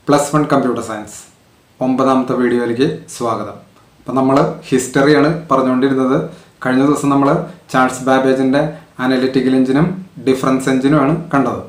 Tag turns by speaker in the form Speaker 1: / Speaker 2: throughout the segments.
Speaker 1: plus one computer science ഒമ്പതാമത്തെ വീഡിയോയിലേക്ക് സ്വാഗതം അപ്പം നമ്മൾ ഹിസ്റ്ററിയാണ് പറഞ്ഞുകൊണ്ടിരുന്നത് കഴിഞ്ഞ ദിവസം നമ്മൾ ചാൾസ് ബാബേജിൻ്റെ അനലിറ്റിക്കൽ എഞ്ചിനും ഡിഫറൻസ് എഞ്ചിനുമാണ് കണ്ടത്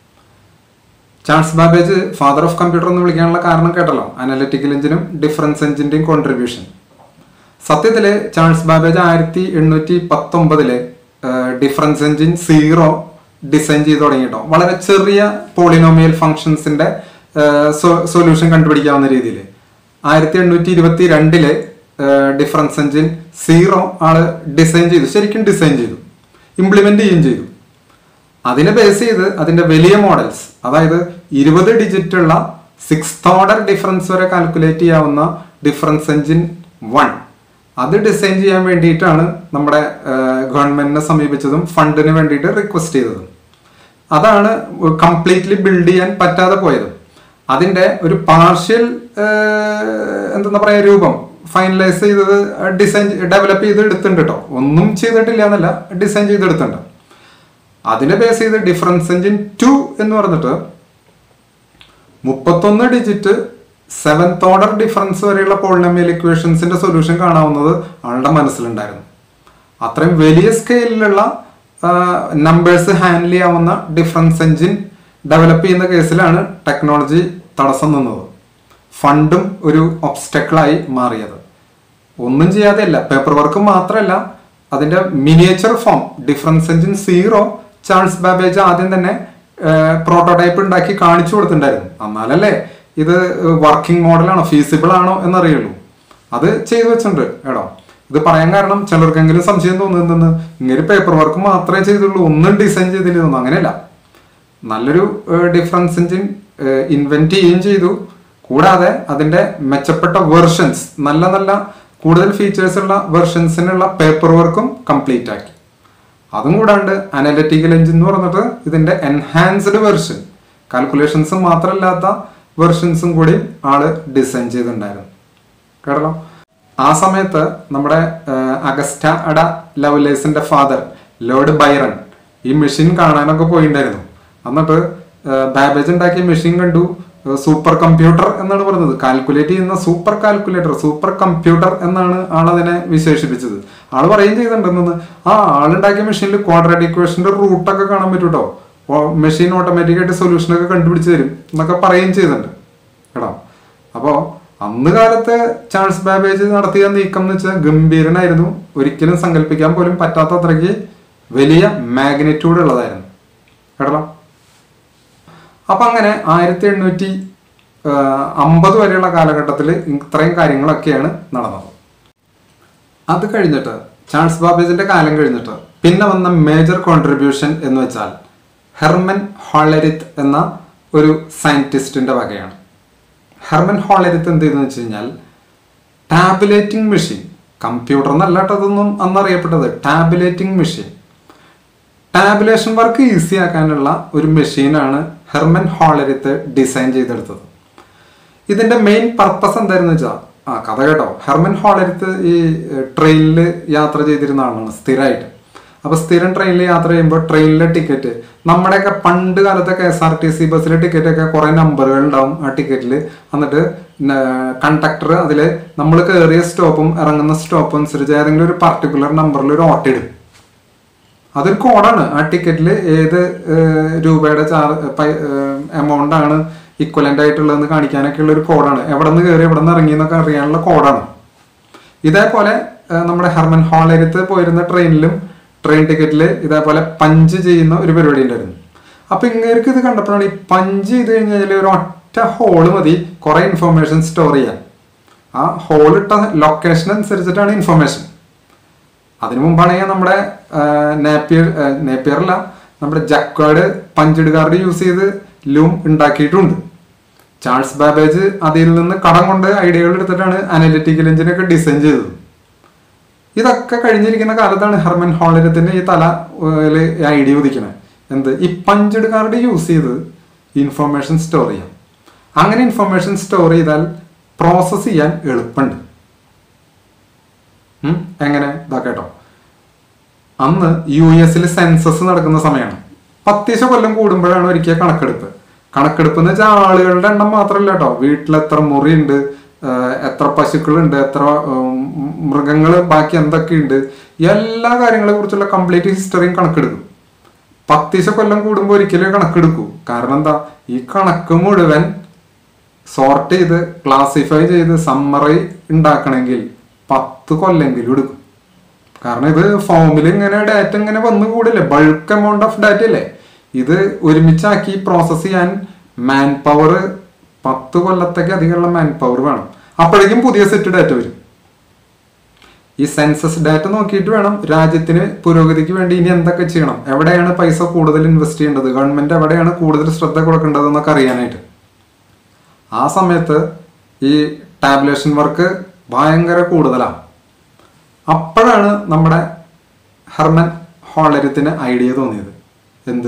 Speaker 1: Charles Babbage father of computer എന്ന് വിളിക്കാനുള്ള കാരണം കേട്ടല്ലോ അനലിറ്റിക്കൽ എഞ്ചിനും ഡിഫറൻസ് എഞ്ചിൻ്റെയും കോൺട്രിബ്യൂഷൻ സത്യത്തില് ചാൾസ് ബാബേജ് ആയിരത്തി എണ്ണൂറ്റി പത്തൊമ്പതില് ഡിഫറൻസ് എഞ്ചിൻ സീറോ ഡിസൈൻ ചെയ്ത് തുടങ്ങിട്ടോ വളരെ ചെറിയ പോളിനോമിയൽ ഫങ്ഷൻസിന്റെ സൊല്യൂഷൻ കണ്ടുപിടിക്കാവുന്ന രീതിയിൽ ആയിരത്തി എണ്ണൂറ്റി ഇരുപത്തി രണ്ടില് ഡിഫറൻസ് എഞ്ചിൻ സീറോ ആള് ഡിസൈൻ ചെയ്തു ശരിക്കും ഡിസൈൻ ചെയ്തു ഇംപ്ലിമെന്റ് ചെയ്യുകയും ചെയ്തു അതിനെ ബേസ് ചെയ്ത് അതിന്റെ വലിയ മോഡൽസ് അതായത് ഇരുപത് ഡിജിറ്റ് ഉള്ള സിക്സ് ഓർഡർ ഡിഫറൻസ് വരെ കാൽക്കുലേറ്റ് ചെയ്യാവുന്ന ഡിഫറൻസ് എഞ്ചിൻ വൺ അത് ഡിസൈൻ ചെയ്യാൻ വേണ്ടിയിട്ടാണ് നമ്മുടെ ഗവൺമെന്റിനെ സമീപിച്ചതും ഫണ്ടിന് വേണ്ടിയിട്ട് റിക്വസ്റ്റ് ചെയ്തതും അതാണ് കംപ്ലീറ്റ്ലി ബിൽഡ് ചെയ്യാൻ പറ്റാതെ പോയതും അതിന്റെ ഒരു പാർഷ്യൽ എന്താ പറയാ രൂപം ഫൈനലൈസ് ചെയ്തത് ഡിസൈൻ ഡെവലപ്പ് ചെയ്ത് എടുത്തിട്ടുണ്ട് കേട്ടോ ഒന്നും ചെയ്തിട്ടില്ല എന്നല്ല ഡിസൈൻ ചെയ്തെടുത്തിട്ടുണ്ട് അതിനെ ബേസ് ചെയ്ത് ഡിഫറൻസ് എഞ്ചിൻ ടു എന്ന് പറഞ്ഞിട്ട് മുപ്പത്തൊന്ന് ഡിജിറ്റ് സെവൻത് ഓർഡർ ഡിഫറൻസ് വരെയുള്ള പോളിനമിയൽ ഇക്വേഷൻസിന്റെ സൊല്യൂഷൻ കാണാവുന്നത് ആളുടെ മനസ്സിലുണ്ടായിരുന്നു അത്രയും വലിയ സ്കെയിലിലുള്ള നമ്പേഴ്സ് ഹാൻഡിൽ ചെയ്യാവുന്ന ഡിഫറൻസ് എഞ്ചിൻ ഡെവലപ്പ് ചെയ്യുന്ന കേസിലാണ് ടെക്നോളജി തടസ്സം നിന്നത് ഫണ്ടും ഒരു ഒബ്സ്റ്റക്കിളായി മാറിയത് ഒന്നും ചെയ്യാതെയല്ല പേപ്പർ വർക്ക് മാത്രമല്ല അതിന്റെ miniature form difference engine zero Charles Babbage ആദ്യം തന്നെ പ്രോട്ടോടൈപ്പ് ഉണ്ടാക്കി കാണിച്ചു കൊടുത്തിട്ടുണ്ടായിരുന്നു എന്നാലല്ലേ ഇത് വർക്കിംഗ് മോഡലാണോ ഫീസിബിൾ ആണോ എന്നറിയുള്ളൂ അത് ചെയ്തു വെച്ചിട്ടുണ്ട് എടോ ഇത് പറയാൻ കാരണം ചിലർക്കെങ്കിലും സംശയം തോന്നുന്നെന്ന് ഇങ്ങനെ പേപ്പർ വർക്ക് മാത്രമേ ചെയ്തുള്ളൂ ഒന്നും ഡിസൈൻ ചെയ്തില്ല തോന്നുന്നു അങ്ങനെയല്ല നല്ലൊരു ഡിഫറൻസ് എഞ്ചിൻ ഇൻവെന്റ് ചെയ്യുകയും ചെയ്തു കൂടാതെ അതിന്റെ മെച്ചപ്പെട്ട വെർഷൻസ് നല്ല നല്ല കൂടുതൽ ഫീച്ചേഴ്സ് ഉള്ള വെർഷൻസിനുള്ള പേപ്പർ വർക്കും കംപ്ലീറ്റ് ആക്കി അതും കൂടാണ്ട് അനലിറ്റിക്കൽ എഞ്ചിൻ എന്ന് പറഞ്ഞിട്ട് ഇതിന്റെ എൻഹാൻസ്ഡ് വെർഷൻ കാൽക്കുലേഷൻസ് മാത്രമല്ലാത്ത വെർഷൻസും കൂടി ആള് ഡിസൈൻ ചെയ്തിട്ടുണ്ടായിരുന്നു കേട്ടോ ആ സമയത്ത് നമ്മുടെ അഗസ്റ്റ അഡ ലവലേസിന്റെ ഫാദർ ലോർഡ് ബൈറൺ ഈ മെഷീൻ കാണാനൊക്കെ പോയിണ്ടായിരുന്നു എന്നിട്ട് ബാബേജ് ഉണ്ടാക്കിയ മെഷീൻ കണ്ടു സൂപ്പർ കമ്പ്യൂട്ടർ എന്നാണ് പറഞ്ഞത് കാൽക്കുലേറ്റ് ചെയ്യുന്ന സൂപ്പർ കാൽക്കുലേറ്റർ സൂപ്പർ കമ്പ്യൂട്ടർ എന്നാണ് ആൾ അതിനെ വിശേഷിപ്പിച്ചത് ആള് പറയുകയും ചെയ്തിട്ടുണ്ടെന്ന് ആ ആളുണ്ടാക്കിയ മെഷീനിൽ ക്വാഡ്രാറ്റിക് ഇക്വേഷന്റെ റൂട്ടൊക്കെ കാണാൻ പറ്റും കേട്ടോ മെഷീൻ ഓട്ടോമാറ്റിക് ആയിട്ട് സൊല്യൂഷൻ ഒക്കെ കണ്ടുപിടിച്ച് തരും എന്നൊക്കെ പറയുകയും ചെയ്തിട്ടുണ്ട് കേട്ടോ അപ്പോ അന്ന് കാലത്ത് ചാൾസ് ബാബേജ് നടത്തിയ നീക്കം എന്ന് വെച്ചാൽ ഗംഭീരനായിരുന്നു ഒരിക്കലും സങ്കല്പിക്കാൻ പോലും പറ്റാത്ത അത്രയ്ക്ക് വലിയ മാഗ്നിറ്റ്യൂഡ് ഉള്ളതായിരുന്നു കേട്ടോ അപ്പൊ അങ്ങനെ ആയിരത്തി എണ്ണൂറ്റി അമ്പത് വരെയുള്ള കാലഘട്ടത്തിൽ ഇത്രയും കാര്യങ്ങളൊക്കെയാണ് നടന്നത് അത് കഴിഞ്ഞിട്ട് ചാൾസ് ബാബേജിന്റെ കാലം കഴിഞ്ഞിട്ട് പിന്നെ വന്ന മേജർ കോൺട്രിബ്യൂഷൻ എന്ന് വെച്ചാൽ ഹെർമൻ ഹോളരിത്ത് എന്ന ഒരു സയന്റിസ്റ്റിന്റെ വകയാണ് ഹെർമൻ ഹോളരിത്ത് എന്ത് ചെയ്തെന്ന് വെച്ച് കഴിഞ്ഞാൽ ടാബുലേറ്റിംഗ് മെഷീൻ കമ്പ്യൂട്ടർ എന്നല്ല അതൊന്നും അന്നറിയപ്പെട്ടത് tabulating machine tabulation work easy ആക്കാനുള്ള ഒരു മെഷീനാണ് ഹെർമൻ ഹോളരിത്ത് ഡിസൈൻ ചെയ്തെടുത്തത് ഇതിന്റെ മെയിൻ പർപ്പസ് എന്തായിരുന്നു വെച്ചാൽ ആ കഥ കേട്ടോ ഹെർമൻ ഹോളരിത്ത് ഈ ട്രെയിനിൽ യാത്ര ചെയ്തിരുന്ന ആളാണ് സ്ഥിരമായിട്ട് അപ്പൊ സ്ഥിരം ട്രെയിനിൽ യാത്ര ചെയ്യുമ്പോൾ ട്രെയിനിലെ ടിക്കറ്റ് നമ്മുടെയൊക്കെ പണ്ട് കാലത്തെ K S R T C ബസ്സിലെ ടിക്കറ്റ് ഒക്കെ കുറെ നമ്പറുകൾ ഉണ്ടാവും ആ ടിക്കറ്റിൽ എന്നിട്ട് കണ്ടക്ടർ അതിൽ നമ്മൾ കയറിയ സ്റ്റോപ്പും ഇറങ്ങുന്ന സ്റ്റോപ്പും അനുസരിച്ച് ഏതെങ്കിലും ഒരു പർട്ടിക്കുലർ നമ്പറിൽ ഒരു ഓട്ടിടും അതൊരു കോഡാണ് ആ ടിക്കറ്റിൽ ഏത് രൂപയുടെ ചാർ എമൗണ്ട് ആണ് ഇക്വലന്റ് ആയിട്ടുള്ളതെന്ന് കാണിക്കാനൊക്കെ ഉള്ള ഒരു കോഡാണ് എവിടെ നിന്ന് കയറി എവിടെ നിന്ന് ഇറങ്ങി എന്നൊക്കെ അറിയാനുള്ള കോഡാണ് ഇതേപോലെ നമ്മുടെ ഹെർമൻ ഹോളരുത്ത് പോയിരുന്ന ട്രെയിനിലും ട്രെയിൻ ടിക്കറ്റിൽ ഇതേപോലെ പഞ്ച് ചെയ്യുന്ന ഒരു പരിപാടി ഉണ്ടായിരുന്നു അപ്പൊ ഇങ്ങേർക്ക് ഇത് കണ്ടപ്പോഴാണ് ഈ പഞ്ച് ചെയ്ത് കഴിഞ്ഞാൽ ഒരു ഒറ്റ ഹോള് മതി കുറെ ഇൻഫർമേഷൻ സ്റ്റോർ ചെയ്യാൻ ആ ഹോൾ ഇട്ട ലൊക്കേഷൻ അനുസരിച്ചിട്ടാണ് ഇൻഫർമേഷൻ അതിനു മുമ്പാണെങ്കിൽ നമ്മുടെ നേപ്പിയർ നേപ്പിയറല്ല നമ്മുടെ ജക്വാഡ് പഞ്ചിടുകാർഡ് യൂസ് ചെയ്ത് ലൂം ഉണ്ടാക്കിയിട്ടുണ്ട് ചാൾസ് ബാബേജ് അതിൽ നിന്ന് കടം കൊണ്ട് ഐഡിയകൾ എടുത്തിട്ടാണ് അനലിറ്റിക്കൽ എഞ്ചിനൊക്കെ ഡിസൈൻ ചെയ്തത് ഇതൊക്കെ കഴിഞ്ഞിരിക്കുന്ന കാലത്താണ് ഹെർമൻ ഹോളരത്തിന്റെ ഈ തല ഐഡിയ ഉദിക്കണത് എന്ത് ഈ പഞ്ചഡ് കാർഡ് യൂസ് ചെയ്ത് ഇൻഫർമേഷൻ സ്റ്റോർ ചെയ്യാം അങ്ങനെ ഇൻഫർമേഷൻ സ്റ്റോർ ചെയ്താൽ പ്രോസസ് ചെയ്യാൻ എളുപ്പമുണ്ട് എങ്ങനെ ഇതാ കേട്ടോ അന്ന് യു എസിൽ സെൻസസ് നടക്കുന്ന സമയമാണ് പത്തീശ കൊല്ലം കൂടുമ്പോഴാണ് ഒരിക്കൽ കണക്കെടുപ്പ് കണക്കെടുപ്പ് എന്ന് വെച്ചാൽ ആളുകളുടെ എണ്ണം മാത്രമല്ല കേട്ടോ വീട്ടിൽ എത്ര മുറിയുണ്ട് ഏഹ് എത്ര പശുക്കളുണ്ട് എത്ര മൃഗങ്ങൾ ബാക്കി എന്തൊക്കെയുണ്ട് എല്ലാ കാര്യങ്ങളെ കുറിച്ചുള്ള കംപ്ലീറ്റ് ഹിസ്റ്ററിയും കണക്കെടുക്കും പത്തീശ കൊല്ലം കൂടുമ്പോൾ ഒരിക്കലും കണക്കെടുക്കൂ കാരണം എന്താ ഈ കണക്ക് മുഴുവൻ സോർട്ട് ചെയ്ത് ക്ലാസിഫൈ ചെയ്ത് സമ്മറി ഉണ്ടാക്കണമെങ്കിൽ പത്ത് കൊല്ലെങ്കിലും എടുക്കും കാരണം ഇത് ഫോമിൽ ഇങ്ങനെ ഡാറ്റ ഇങ്ങനെ വന്നു കൂടില്ലേ ബൾക്ക് എമൗണ്ട് ഓഫ് ഡാറ്റ അല്ലേ ഇത് ഒരുമിച്ചാക്കി പ്രോസസ് ചെയ്യാൻ മാൻ പവർ പത്ത് കൊല്ലത്തേക്ക് അധികമുള്ള മാൻ പവർ വേണം അപ്പോഴേക്കും പുതിയ സെറ്റ് ഡാറ്റ വരും ഈ സെൻസസ് ഡാറ്റ നോക്കിയിട്ട് വേണം രാജ്യത്തിന് പുരോഗതിക്ക് വേണ്ടി ഇനി എന്തൊക്കെ ചെയ്യണം എവിടെയാണ് പൈസ കൂടുതൽ ഇൻവെസ്റ്റ് ചെയ്യേണ്ടത് ഗവൺമെന്റ് എവിടെയാണ് കൂടുതൽ ശ്രദ്ധ കൊടുക്കേണ്ടത് എന്നൊക്കെ അറിയാനായിട്ട് ആ സമയത്ത് ഈ ടാബ്ലേഷൻ വർക്ക് ഭയങ്കര കൂടുതലാണ് അപ്പോഴാണ് നമ്മുടെ ഹെർമൻ ഹോളരിത്തിന് ഐഡിയ തോന്നിയത് എന്ത്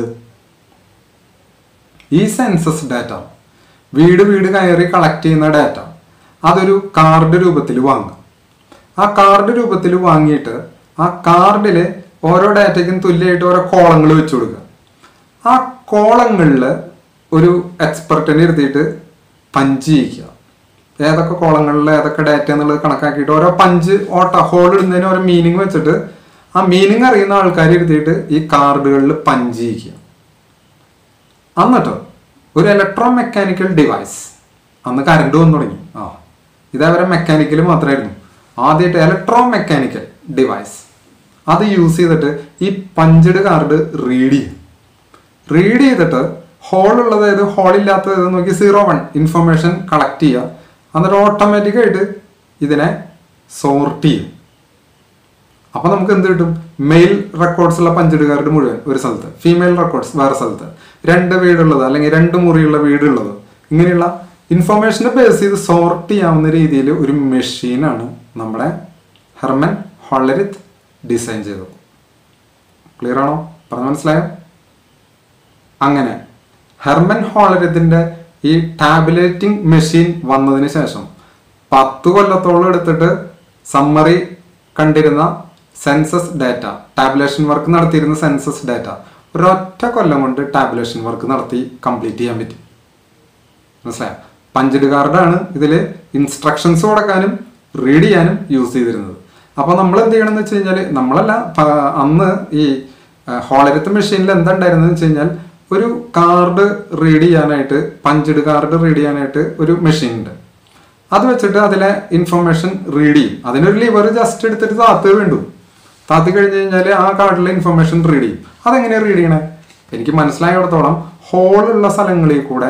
Speaker 1: ഈ സെൻസസ് ഡാറ്റ വീട് വീട് കയറി കളക്ട് ചെയ്യുന്ന ഡാറ്റ അതൊരു കാർഡ് രൂപത്തിൽ വാങ്ങുക ആ കാർഡ് രൂപത്തിൽ വാങ്ങിയിട്ട് ആ കാർഡിൽ ഓരോ ഡാറ്റയ്ക്കും തുല്യമായിട്ട് ഓരോ കോളങ്ങൾ വെച്ച് കൊടുക്കുക ആ കോളങ്ങളിൽ ഒരു എക്സ്പെർട്ടിനെ ഇരുത്തിയിട്ട് പഞ്ച് ചെയ്യിക്കുക ഏതൊക്കെ കോളങ്ങളിൽ ഏതൊക്കെ ഡാറ്റ എന്നുള്ളത് കണക്കാക്കിയിട്ട് ഓരോ പഞ്ച് ഓട്ട ഹോൾ ഇടുന്നതിന് ഓരോ മീനിങ് വെച്ചിട്ട് ആ മീനിങ് അറിയുന്ന ആൾക്കാർ ഇരുത്തിയിട്ട് ഈ കാർഡുകളിൽ പഞ്ച് ചെയ്യിക്കുക എന്നിട്ട് ഒരു ഇലക്ട്രോ മെക്കാനിക്കൽ ഡിവൈസ് അന്ന് കറണ്ട് വന്നു തുടങ്ങി ആ ഇതേവരെ മെക്കാനിക്കൽ മാത്രമായിരുന്നു ആദ്യമായിട്ട് ഇലക്ട്രോ മെക്കാനിക്കൽ ഡിവൈസ് അത് യൂസ് ചെയ്തിട്ട് ഈ പഞ്ചഡ് കാർഡ് റീഡ് ചെയ്യും റീഡ് ചെയ്തിട്ട് ഹോൾ ഉള്ളത് ഏത് ഹോൾ ഇല്ലാത്തത് ഏത് നോക്കി സീറോ വൺ ഇൻഫർമേഷൻ കളക്ട് ചെയ്യുക എന്നിട്ട് ഓട്ടോമാറ്റിക്കായിട്ട് ഇതിനെ സോർട്ട് ചെയ്യും അപ്പൊ നമുക്ക് എന്ത് കിട്ടും മെയിൽ റെക്കോർഡ്സ് ഉള്ള പഞ്ചിടുകാരുടെ മുഴുവൻ ഒരു സ്ഥലത്ത് ഫീമെയിൽ റെക്കോർഡ്സ് വേറെ സ്ഥലത്ത് രണ്ട് വീടുള്ളത് അല്ലെങ്കിൽ രണ്ട് മുറിയുള്ള വീടുള്ളത് ഇങ്ങനെയുള്ള ഇൻഫർമേഷനെ ബേസ് ചെയ്ത് സോർട്ട് ചെയ്യാവുന്ന രീതിയിൽ ഒരു മെഷീനാണ് നമ്മുടെ ഹെർമൻ ഹോളരിത്ത് ഡിസൈൻ ചെയ്തത് ക്ലിയർ ആണോ പറഞ്ഞു മനസ്സിലായോ അങ്ങനെ ഹെർമൻ ഹോളരിത്തിന്റെ ഈ ടാബുലേറ്റിംഗ് മെഷീൻ വന്നതിന് ശേഷം പത്ത് കൊല്ലത്തോളം എടുത്തിട്ട് സമ്മറി കണ്ടിരുന്ന സെൻസസ് ഡാറ്റ ടാബുലേഷൻ വർക്ക് നടത്തിയിരുന്ന സെൻസസ് ഡാറ്റ ഒരൊറ്റ കൊല്ലം കൊണ്ട് ടാബുലേഷൻ വർക്ക് നടത്തി കംപ്ലീറ്റ് ചെയ്യാൻ പറ്റി മനസ്സിലായോ പഞ്ചഡ് കാർഡാണ് ഇതിൽ ഇൻസ്ട്രക്ഷൻസ് കൊടുക്കാനും റീഡ് ചെയ്യാനും യൂസ് ചെയ്തിരുന്നത് അപ്പോൾ നമ്മൾ എന്ത് ചെയ്യണമെന്ന് വെച്ച് കഴിഞ്ഞാൽ നമ്മളല്ല പ- അന്ന് ഈ ഹോളരത്ത് മെഷീനിൽ എന്താ ഉണ്ടായിരുന്നത് വെച്ച് കഴിഞ്ഞാൽ ഒരു കാർഡ് റീഡ് ചെയ്യാനായിട്ട് പഞ്ചഡ് കാർഡ് റീഡ് ചെയ്യാനായിട്ട് ഒരു മെഷീൻ ഉണ്ട് അത് വെച്ചിട്ട് അതിലെ ഇൻഫർമേഷൻ റീഡ് ചെയ്യും അതിനൊരു ലിവർ ജസ്റ്റ് എടുത്തിട്ട് താത്ത് വേണ്ടു താത്തി കഴിഞ്ഞ് കഴിഞ്ഞാൽ ആ കാർഡിലെ ഇൻഫർമേഷൻ റീഡ് ചെയ്യും അതെങ്ങനെയാണ് റീഡ് ചെയ്യണേ എനിക്ക് മനസ്സിലായിടത്തോളം ഹോളുള്ള സ്ഥലങ്ങളിൽ കൂടെ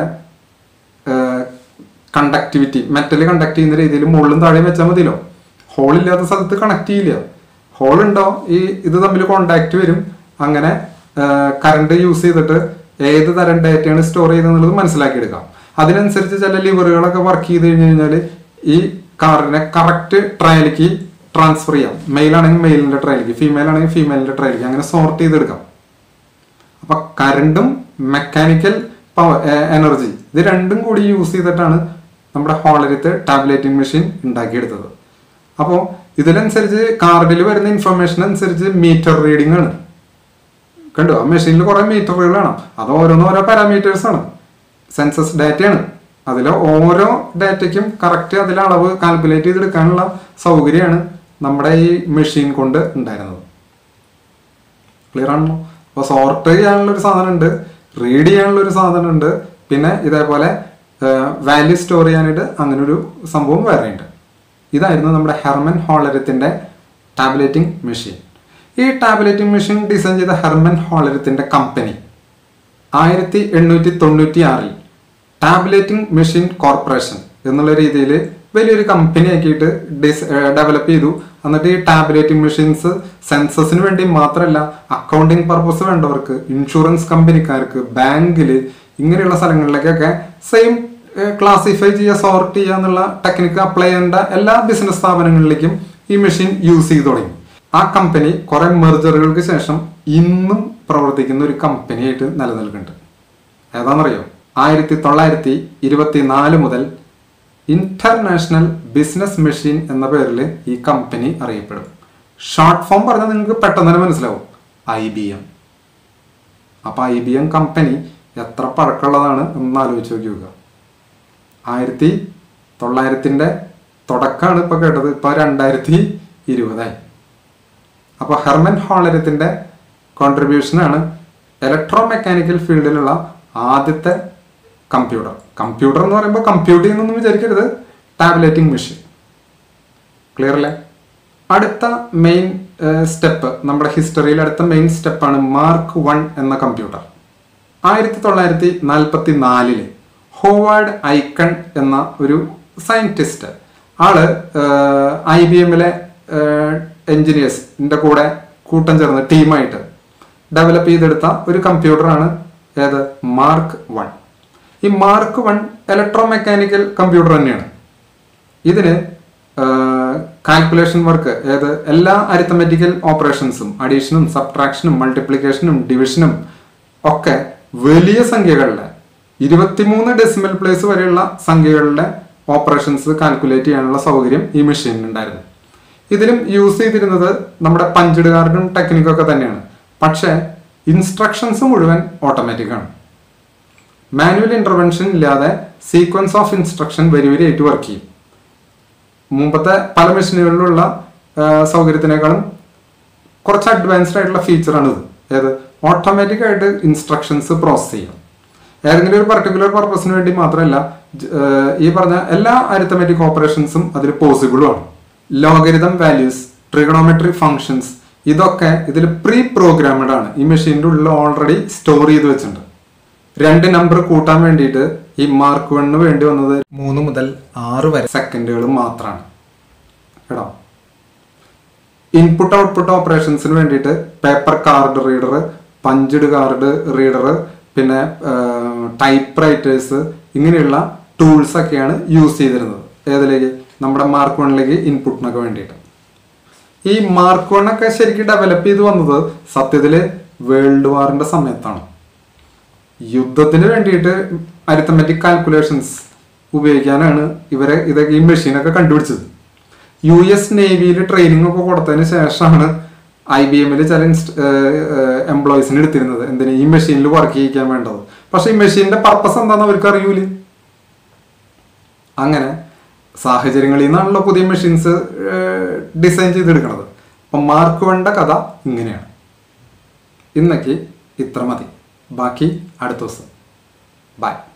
Speaker 1: കണ്ടക്ടിവിറ്റി മെറ്റൽ കണ്ടക്ട് ചെയ്യുന്ന രീതിയിൽ മുകളിലും താഴെയും വെച്ചാൽ മതിയല്ലോ ഹോൾ ഇല്ലാത്ത സ്ഥലത്ത് കണക്ട് ചെയ്യില്ല ഹോൾ ഉണ്ടോ ഈ ഇത് തമ്മിൽ കോണ്ടാക്ട് വരും അങ്ങനെ കറണ്ട് യൂസ് ചെയ്തിട്ട് ഏത് തരം ഡേറ്റയാണ് സ്റ്റോർ ചെയ്തെന്നുള്ളത് മനസ്സിലാക്കിയെടുക്കാം അതിനനുസരിച്ച് ചില ലിവറുകളൊക്കെ വർക്ക് ചെയ്ത് കഴിഞ്ഞ് കഴിഞ്ഞാൽ ഈ കാറിനെ കറക്റ്റ് ട്രയലിലേക്ക് ട്രാൻസ്ഫർ ചെയ്യാം മെയിൽ ആണെങ്കിൽ മെയിലിന്റെ ട്രയലിലേക്ക് ഫീമെയിൽ ആണെങ്കിൽ ഫീമെയിലിന്റെ ട്രയലിലേക്ക് അങ്ങനെ സോർട്ട് ചെയ്തെടുക്കാം അപ്പൊ കറണ്ടും മെക്കാനിക്കൽ പവർ എനർജി ഇത് രണ്ടും കൂടി യൂസ് ചെയ്തിട്ടാണ് നമ്മുടെ ഹോളരിത്ത് ടാബ്ലേറ്റിംഗ് മെഷീൻ ഉണ്ടാക്കിയെടുത്തത് അപ്പോൾ ഇതിനനുസരിച്ച് കാർഡിൽ വരുന്ന ഇൻഫർമേഷൻ അനുസരിച്ച് മീറ്റർ റീഡിംഗ് ആണ് കണ്ടു ആ മെഷീനിൽ കുറെ മീറ്ററുകളാണ് അത് ഓരോന്നും ഓരോ പാരാമീറ്റേഴ്സ് ആണ് സെൻസസ് ഡാറ്റയാണ് അതിൽ ഓരോ ഡാറ്റയ്ക്കും കറക്റ്റ് അതിലെ അളവ് കാൽക്കുലേറ്റ് ചെയ്തെടുക്കാനുള്ള സൗകര്യമാണ് നമ്മുടെ ഈ മെഷീൻ കൊണ്ട് ഉണ്ടായിരുന്നത് ക്ലിയർ ആണല്ലോ അപ്പോൾ സോർട്ട് ചെയ്യാനുള്ള ഒരു സാധനം ഉണ്ട് റീഡ് ചെയ്യാനുള്ള ഒരു സാധനം ഉണ്ട് പിന്നെ ഇതേപോലെ വാല്യൂ സ്റ്റോർ ചെയ്യാനായിട്ട് അങ്ങനെ ഒരു സംഭവം വേറെ ഉണ്ട് ഇതായിരുന്നു നമ്മുടെ ഹെർമൻ ഹോളരത്തിന്റെ ടാബ്ലേറ്റിംഗ് മെഷീൻ ഈ ടാബ്ലേറ്റിംഗ് മെഷീൻ ഡിസൈൻ ചെയ്ത ഹെർമൻ ഹോളരത്തിന്റെ കമ്പനി ആയിരത്തി എണ്ണൂറ്റി തൊണ്ണൂറ്റി ആറിൽ ടാബ്ലേറ്റിംഗ് മെഷീൻ കോർപ്പറേഷൻ എന്നുള്ള രീതിയിൽ വലിയൊരു കമ്പനി ആക്കിയിട്ട് ഡിസ് ഡെവലപ്പ് ചെയ്തു എന്നിട്ട് ഈ ടാബ്ലേറ്റിംഗ് മെഷീൻസ് സെൻസസിന് വേണ്ടി മാത്രമല്ല അക്കൗണ്ടിങ് പർപ്പസ് വേണ്ടവർക്ക് ഇൻഷുറൻസ് കമ്പനിക്കാർക്ക് ബാങ്കിൽ ഇങ്ങനെയുള്ള സ്ഥലങ്ങളിലേക്കൊക്കെ സെയിം ക്ലാസിഫൈ ചെയ്യുക സോർട്ട് ചെയ്യുക എന്നുള്ള ടെക്നിക്ക് അപ്ലൈ ചെയ്യേണ്ട എല്ലാ ബിസിനസ് സ്ഥാപനങ്ങളിലേക്കും ഈ മെഷീൻ യൂസ് ചെയ്തു തുടങ്ങി ആ കമ്പനി കുറെ മെർജറുകൾക്ക് ശേഷം ഇന്നും പ്രവർത്തിക്കുന്ന ഒരു കമ്പനിയായിട്ട് നിലനിൽക്കുന്നുണ്ട് ഏതാണെന്നറിയോ ആയിരത്തി തൊള്ളായിരത്തി ഇരുപത്തി നാല് മുതൽ ഇന്റർനാഷണൽ ബിസിനസ് മെഷീൻ എന്ന പേരിൽ ഈ കമ്പനി അറിയപ്പെടും ഷോർട്ട് ഫോം പറഞ്ഞാൽ നിങ്ങൾക്ക് പെട്ടെന്ന് തന്നെ മനസ്സിലാവും ഐ ബി എം അപ്പൊ ഐ ബി എം കമ്പനി എത്ര പഴക്കമുള്ളതാണ് എന്ന് ആലോചിച്ച് നോക്കി നോക്കുക ആയിരത്തി തൊള്ളായിരത്തിൻ്റെ തുടക്കമാണ് ഇപ്പോൾ കേട്ടത് ഇപ്പോൾ രണ്ടായിരത്തി ഇരുപതായി അപ്പോൾ ഹെർമൻ ഹോളരത്തിൻ്റെ കോൺട്രിബ്യൂഷനാണ് ഇലക്ട്രോ മെക്കാനിക്കൽ ഫീൽഡിലുള്ള ആദ്യത്തെ കമ്പ്യൂട്ടർ കമ്പ്യൂട്ടർ എന്ന് പറയുമ്പോൾ കമ്പ്യൂട്ട് ചെയ്യുന്നൊന്നും വിചാരിക്കരുത് ടാബ്ലറ്റിംഗ് മെഷീൻ ക്ലിയർ അല്ലേ അടുത്ത മെയിൻ സ്റ്റെപ്പ് നമ്മുടെ ഹിസ്റ്ററിയിൽ അടുത്ത മെയിൻ സ്റ്റെപ്പാണ് മാർക്ക് വൺ എന്ന കമ്പ്യൂട്ടർ ആയിരത്തി തൊള്ളായിരത്തി നാൽപ്പത്തി നാലില് ഹോവാർഡ് ഐക്കൺ എന്ന ഒരു സയന്റിസ്റ്റ് ആള് ഐ ബി എമ്മിലെ എഞ്ചിനീയേഴ്സിന്റെ കൂടെ കൂട്ടം ചേർന്ന് ടീമായിട്ട് ഡെവലപ്പ് ചെയ്തെടുത്ത ഒരു കമ്പ്യൂട്ടറാണ് ഏത് മാർക്ക് വൺ ഈ Mark one electromechanical computer തന്നെയാണ് ഇതിന് കാൽക്കുലേഷൻ വർക്ക് ഏത് എല്ലാ അരിത്തമെറ്റിക്കൽ ഓപ്പറേഷൻസും അഡീഷനും സബ്ട്രാക്ഷനും മൾട്ടിപ്ലിക്കേഷനും ഡിവിഷനും ഒക്കെ വലിയ സംഖ്യകളിലെ ഇരുപത്തിമൂന്ന് ഡെസിമൽ പ്ലേസ് വരെയുള്ള സംഖ്യകളിലെ ഓപ്പറേഷൻസ് കാൽക്കുലേറ്റ് ചെയ്യാനുള്ള സൗകര്യം ഈ മെഷീനിൽ ഉണ്ടായിരുന്നു ഇതിലും യൂസ് ചെയ്തിരുന്നത് നമ്മുടെ പഞ്ചഡ് കാർഡും ടെക്നിക്കും ഒക്കെ തന്നെയാണ് പക്ഷേ ഇൻസ്ട്രക്ഷൻസ് മുഴുവൻ ഓട്ടോമാറ്റിക് ആണ് മാനുവൽ ഇന്റർവെൻഷൻ ഇല്ലാതെ സീക്വൻസ് ഓഫ് ഇൻസ്ട്രക്ഷൻ വരി വരിയായിട്ട് വർക്ക് ചെയ്യും മുമ്പത്തെ പല മെഷീനുകളിലുള്ള ആ, സൗകര്യത്തിനേക്കാളും കുറച്ച് അഡ്വാൻസ്ഡ് ആയിട്ടുള്ള ഫീച്ചറാണ് ഇത് ഏത് ഓട്ടോമാറ്റിക് ആയിട്ട് ഇൻസ്ട്രക്ഷൻസ് പ്രോസസ് ചെയ്യും ഏതെങ്കിലും ഒരു പർട്ടിക്കുലർ പർപ്പസിന് വേണ്ടി മാത്രമല്ല ജ- ആ, ഈ പറഞ്ഞ എല്ലാ അരിത്തമെറ്റിക് ഓപ്പറേഷൻസും അതിൽ പോസിബിളും ആണ് ലോഗരിതം വാല്യൂസ് ട്രിഗണോമെട്രി ഫങ്ഷൻസ് ഇതൊക്കെ ഇതിൽ പ്രീ പ്രോഗ്രാമഡ് ആണ് ഈ മെഷീൻ്റെ ഉള്ളിൽ ഓൾറെഡി സ്റ്റോർ ചെയ്ത് വെച്ചിട്ടുണ്ട് രണ്ട് നമ്പർ കൂട്ടാൻ വേണ്ടിയിട്ട് ഈ മാർക്ക് വണ്ണിന് വേണ്ടി വന്നത് മൂന്ന് മുതൽ ആറ് വരെ സെക്കൻഡുകൾ മാത്രമാണ് കേട്ടോ ഇൻപുട്ട് ഔട്ട്പുട്ട് ഓപ്പറേഷൻസിന് വേണ്ടിയിട്ട് paper card reader punched card reader പിന്നെ ടൈപ്പ് റൈറ്റേഴ്സ് ഇങ്ങനെയുള്ള ടൂൾസ് ഒക്കെയാണ് യൂസ് ചെയ്തിരുന്നത് ഏതിലേക്ക് നമ്മുടെ മാർക്ക് വണ്ണിലേക്ക് ഇൻപുട്ടിനൊക്കെ വേണ്ടിയിട്ട് ഈ മാർക്ക് വൺ ഒക്കെ ശരിക്കും ഡെവലപ്പ് ചെയ്ത് വന്നത് സത്യത്തില് വേൾഡ് വാറിന്റെ സമയത്താണ് യുദ്ധത്തിന് വേണ്ടിയിട്ട് അരിത്തമെറ്റിക് കാൽക്കുലേഷൻസ് ഉപയോഗിക്കാനാണ് ഇവരെ ഇതൊക്കെ ഈ മെഷീനൊക്കെ കണ്ടുപിടിച്ചത് യു എസ് നേവിയിൽ ട്രെയിനിങ് ഒക്കെ കൊടുത്തതിന് ശേഷമാണ് ഐ ബി എമ്മിൽ ചില എംപ്ലോയീസിന് എടുത്തിരുന്നത് എന്തിന് ഈ മെഷീനിൽ വർക്ക് ചെയ്യിക്കാൻ വേണ്ടത് പക്ഷെ ഈ മെഷീനിന്റെ പർപ്പസ് എന്താണെന്ന് അവർക്ക് അറിയൂല അങ്ങനെ സാഹചര്യങ്ങളിൽ നിന്നാണല്ലോ പുതിയ മെഷീൻസ് ഡിസൈൻ ചെയ്തെടുക്കുന്നത് അപ്പം മാർക്ക് വണ്ട കഥ ഇങ്ങനെയാണ് ഇന്നേക്ക് ഇത്ര മതി ബാക്കി അടുത്ത ദിവസം ബൈ